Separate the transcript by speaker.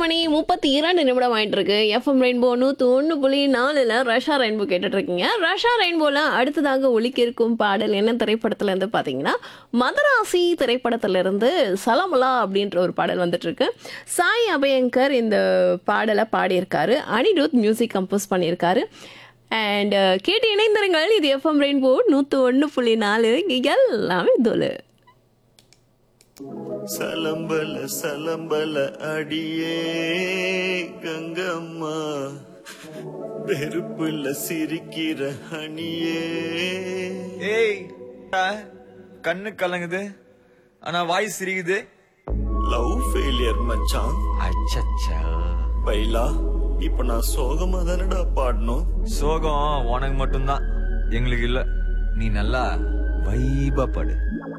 Speaker 1: மணி முப்பத்தி இரண்டு நிமிடம் ஆயிட்டு இருக்கு எஃப்எம் ரெயின்போ நூத்தி ஒன்று புள்ளி நாலுல ரஷா ரெயின்போ கேட்டுட்டு இருக்கீங்க ரஷா ரெயின்போல அடுத்ததாக ஒலிக்க இருக்கும் பாடல் என்ன திரைப்படத்துல இருந்து பாத்தீங்கன்னா மதராசி திரைப்படத்துல இருந்து சலமலா அப்படின்ற ஒரு பாடல் வந்துட்டு இருக்கு சாய் அபயங்கர் இந்த பாடலை பாடியிருக்காரு அனிருத் மியூசிக் கம்போஸ் பண்ணியிருக்காரு அண்ட் கேட்டு இணைந்திருங்கள் இது எஃப்எம் ரெயின்போ நூத்தி ஒன்று புள்ளி நாலு இங்க எல்லாமே தோலு
Speaker 2: சலம்பல சலம்பல அடியே கங்கம்மா வெறுப்புல சிரிக்கிற அணியே
Speaker 3: ஏய் ஆ, கண்ணு கலங்குது ஆனா வாய் சிரிக்குது
Speaker 2: லவ் ஃபெயிலியர் மச்சான்
Speaker 3: அச்சச்சா
Speaker 2: பைலா இப்ப நான் சோகமா தானடா பாடணும்
Speaker 3: சோகம் உனக்கு மட்டும்தான் எங்களுக்கு இல்ல நீ நல்லா வைபா படு